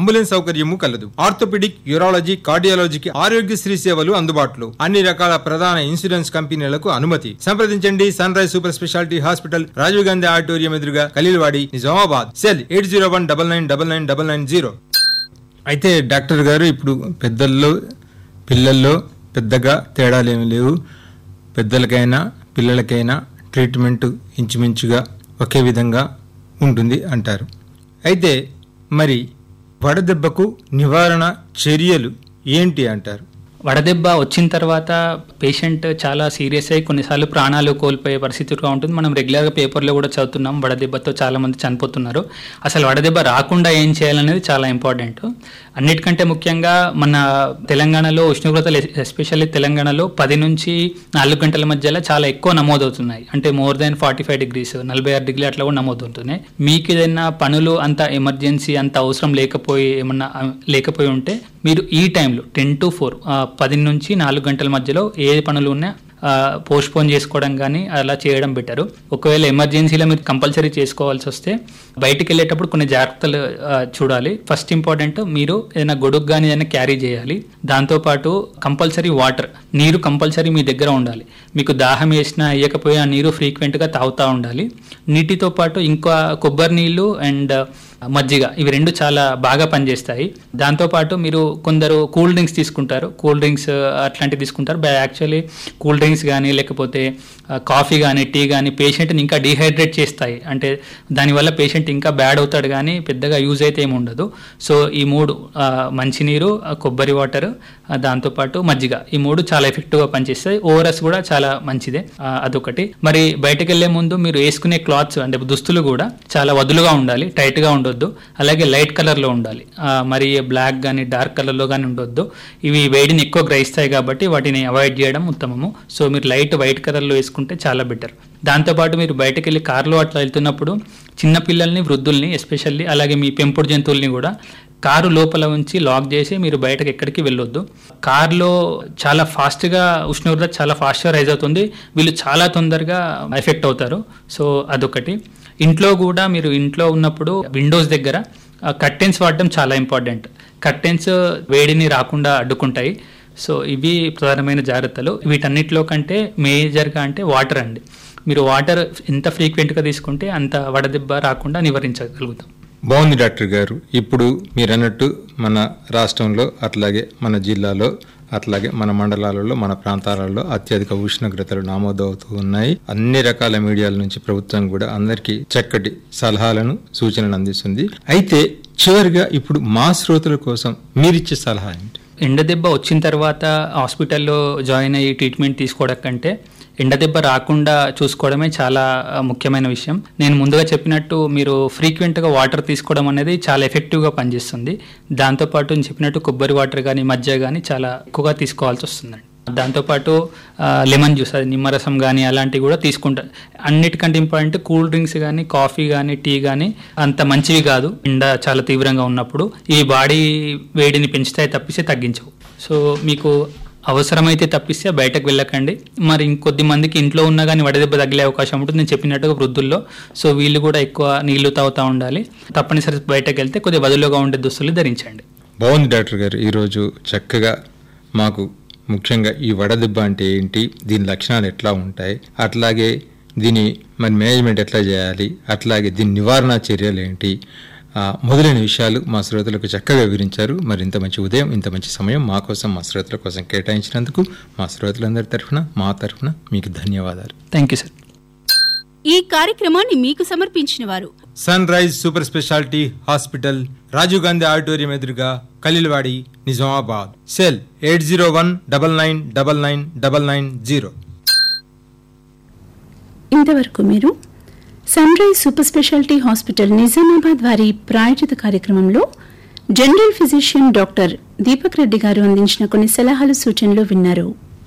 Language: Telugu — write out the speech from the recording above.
అంబులెన్స్ సౌకర్యము కలదు ఆర్థోపెడిక్ యూరాలజీ కార్డియాలజీకి ఆరోగ్యశ్రీ సేవలు అందుబాటులో అన్ని రకాల ప్రధాన ఇన్సూరెన్స్ కంపెనీలకు అనుమతి సంప్రదించండి sunrise super speciality hospital Rajiv Gandhi auditorium ఎదురుగా Khaleelwadi Nizamabad cell eight zero one double nine double nine double nine zero అయితే డాక్టర్ గారు ఇప్పుడు పెద్దల్లో పిల్లల్లో పెద్దగా తేడాలేమి లేవు పెద్దలకైనా పిల్లలకైనా ట్రీట్మెంట్ ఇంచుమించుగా ఒకే విధంగా ఉంటుంది అంటారు అయితే మరి వడదెబ్బకు నివారణ చర్యలు ఏంటి అంటారు వడదెబ్బ వచ్చిన తర్వాత పేషెంట్ చాలా సీరియస్ అయ్యి కొన్నిసార్లు ప్రాణాలు కోల్పోయే పరిస్థితిగా ఉంటుంది మనం రెగ్యులర్గా పేపర్లో కూడా చదువుతున్నాం వడదెబ్బతో చాలా మంది చనిపోతున్నారు అసలు వడదెబ్బ రాకుండా ఏం చేయాలనేది చాలా ఇంపార్టెంట్ అన్నిటికంటే ముఖ్యంగా మన తెలంగాణలో ఉష్ణోగ్రతలు ఎస్పెషల్లీ తెలంగాణలో పది నుంచి నాలుగు గంటల మధ్యలో చాలా ఎక్కువ నమోదవుతున్నాయి అంటే more than forty five degrees నలభై ఆరు డిగ్రీ అట్లా కూడా నమోదవుతున్నాయి మీకు ఏదైనా పనులు అంత ఎమర్జెన్సీ అంత అవసరం లేకపోయి ఏమన్నా ఆ, లేకపోయి ఉంటే మీరు ఈ టైంలో టెన్ టు ఫోర్ పది నుంచి నాలుగు గంటల మధ్యలో ఏ పనులు ఉన్నా పోస్ట్పోన్ చేసుకోవడం కానీ అలా చేయడం బెటరు ఒకవేళ ఎమర్జెన్సీలో మీరు కంపల్సరీ చేసుకోవాల్సి వస్తే బయటికి వెళ్ళేటప్పుడు కొన్ని జాగ్రత్తలు ఆ, చూడాలి ఫస్ట్ ఇంపార్టెంట్ మీరు ఏదైనా గొడుగు కానీ ఏదైనా క్యారీ చేయాలి దాంతోపాటు కంపల్సరీ వాటర్ నీరు కంపల్సరీ మీ దగ్గర ఉండాలి మీకు దాహం వేసినా వేయకపోయినా నీరు ఫ్రీక్వెంట్గా తాగుతూ ఉండాలి నీటితో పాటు ఇంకా కొబ్బరి నీళ్ళు అండ్ మజ్జిగ ఇవి రెండు చాలా బాగా పనిచేస్తాయి దాంతోపాటు మీరు కొందరు కూల్ డ్రింక్స్ తీసుకుంటారు కూల్ డ్రింక్స్ అట్లాంటివి తీసుకుంటారు బై యాక్చువల్లీ కూల్ డ్రింక్స్ కానీ లేకపోతే ఆ, కాఫీ కానీ టీ కానీ పేషెంట్ని ఇంకా డీహైడ్రేట్ చేస్తాయి అంటే దానివల్ల పేషెంట్ ఇంకా బ్యాడ్ అవుతాడు కానీ పెద్దగా యూజ్ అయితే ఏమి ఉండదు సో ఈ మూడు ఆ, మంచినీరు ఆ, కొబ్బరి వాటర్ ఆ, దాంతోపాటు మజ్జిగ ఈ మూడు చాలా ఎఫెక్టివ్గా పనిచేస్తాయి ఓఆర్ఎస్ కూడా చాలా మంచిదే ఆ, అదొకటి మరి బయటకు వెళ్లే ముందు మీరు వేసుకునే క్లాత్స్ అంటే దుస్తులు కూడా చాలా వదులుగా ఉండాలి టైట్గా ఉండొద్దు అలాగే లైట్ కలర్లో ఉండాలి ఆ, మరి బ్లాక్ కానీ డార్క్ కలర్లో కానీ ఉండొద్దు ఇవి వేడిని ఎక్కువ గ్రహిస్తాయి కాబట్టి వాటిని అవాయిడ్ చేయడం ఉత్తమము సో మీరు లైట్ వైట్ కలర్లో వేసుకుంటే చాలా బెటర్ దాంతోపాటు మీరు బయటకు వెళ్ళి కార్లో అట్లా వెళ్తున్నప్పుడు చిన్న పిల్లల్ని వృద్ధుల్ని ఎస్పెషల్లీ అలాగే మీ పెంపుడు జంతువుల్ని కూడా కారు లోపల ఉంచి లాక్ చేసి మీరు బయటకు ఎక్కడికి వెళ్ళొద్దు కార్లో చాలా ఫాస్ట్గా ఉష్ణోగ్రత చాలా ఫాస్ట్గా రైజ్ అవుతుంది వీళ్ళు చాలా తొందరగా ఎఫెక్ట్ అవుతారు సో అదొకటి ఇంట్లో కూడా మీరు ఇంట్లో ఉన్నప్పుడు విండోస్ దగ్గర కర్టెన్స్ వాడడం చాలా ఇంపార్టెంట్ కర్టెన్స్ వేడిని రాకుండా అడ్డుకుంటాయి సో ఇవి ప్రధానమైన జాగ్రత్తలు వీటన్నిటిలో కంటే మేజర్గా అంటే వాటర్ అండి మీరు వాటర్ ఎంత ఫ్రీక్వెంట్గా తీసుకుంటే అంత వడదెబ్బ రాకుండా నివారించగలుగుతాం బాగుంది డాక్టర్ గారు ఇప్పుడు మీరు అన్నట్టు మన రాష్ట్రంలో అట్లాగే మన జిల్లాలో అట్లాగే మన మండలాలలో మన ప్రాంతాలలో అత్యధిక ఉష్ణోగ్రతలు నమోదవుతూ ఉన్నాయి అన్ని రకాల మీడియాల నుంచి ప్రభుత్వం కూడా అందరికీ చక్కటి సలహాలను సూచనలు అందిస్తుంది అయితే చివరిగా ఇప్పుడు మా శ్రోతల కోసం మీరిచ్చే సలహా ఏంటి ఎండ దెబ్బ వచ్చిన తర్వాత హాస్పిటల్లో జాయిన్ అయ్యి ట్రీట్మెంట్ తీసుకోవడం కంటే ఎండ దెబ్బ రాకుండా చూసుకోవడమే చాలా ఆ, ముఖ్యమైన విషయం నేను ముందుగా చెప్పినట్టు మీరు ఫ్రీక్వెంట్గా వాటర్ తీసుకోవడం అనేది చాలా ఎఫెక్టివ్గా పనిచేస్తుంది దాంతోపాటు నేను చెప్పినట్టు కొబ్బరి వాటర్ కానీ మజ్జిగ కానీ చాలా ఎక్కువగా తీసుకోవాల్సి వస్తుందండి దాంతోపాటు ఆ, లెమన్ జ్యూస్ అది నిమ్మరసం కానీ అలాంటివి కూడా తీసుకుంటారు అన్నిటికంటే ఇంపార్టెంట్ కూల్ డ్రింక్స్ కానీ కాఫీ కానీ టీ కానీ అంత మంచివి కాదు ఎండ చాలా తీవ్రంగా ఉన్నప్పుడు ఈ బాడీ వేడిని పెంచుతాయి తప్పిస్తే తగ్గించవు సో మీకు అవసరమైతే తప్పిస్తే బయటకు వెళ్ళకండి మరి ఇంకొద్ది మందికి ఇంట్లో ఉన్నా కానీ వడదెబ్బ తగిలే అవకాశం ఉంటుంది నేను చెప్పినట్టుగా వృద్ధుల్లో సో వీళ్ళు కూడా ఎక్కువ నీళ్లు తాగుతూ ఉండాలి తప్పనిసరి బయటకు వెళ్తే కొద్దిగా వదులుగా ఉండే దుస్తులు ధరించండి బాగుంది డాక్టర్ గారు ఈరోజు చక్కగా మాకు ముఖ్యంగా ఈ వడదెబ్బ అంటే ఏంటి దీని లక్షణాలు ఎట్లా ఉంటాయి అట్లాగే దీని మరి మేనేజ్మెంట్ ఎట్లా చేయాలి అట్లాగే దీని నివారణ చర్యలు ఏంటి ఆ, మొదలైన విషయాలు మా శ్రోతలకు చక్కగా వివరించారు మరి ఇంత మంచి ఉదయం ఇంత మంచి సమయం మా కోసం మా శ్రోతల కోసం కేటాయించినందుకు మా శ్రోతలందరి తరఫున మా తరఫున మీకు ధన్యవాదాలు థ్యాంక్ యూ సార్ ఈ కార్యక్రమాన్ని మీకు సమర్పించిన వారు sunrise super speciality hospital Rajiv Gandhi auditorium ఎదురుగా Khaleelwadi Nizamabad cell eight zero one double nine double nine double nine zero ఇంతవరకు మీరు sunrise super speciality hospital Nizamabad వారి ప్రాయోజిత కార్యక్రమంలో general physician doctor Deepak Reddy garu అందించిన కొన్ని సలహాలు సూచనలు విన్నారు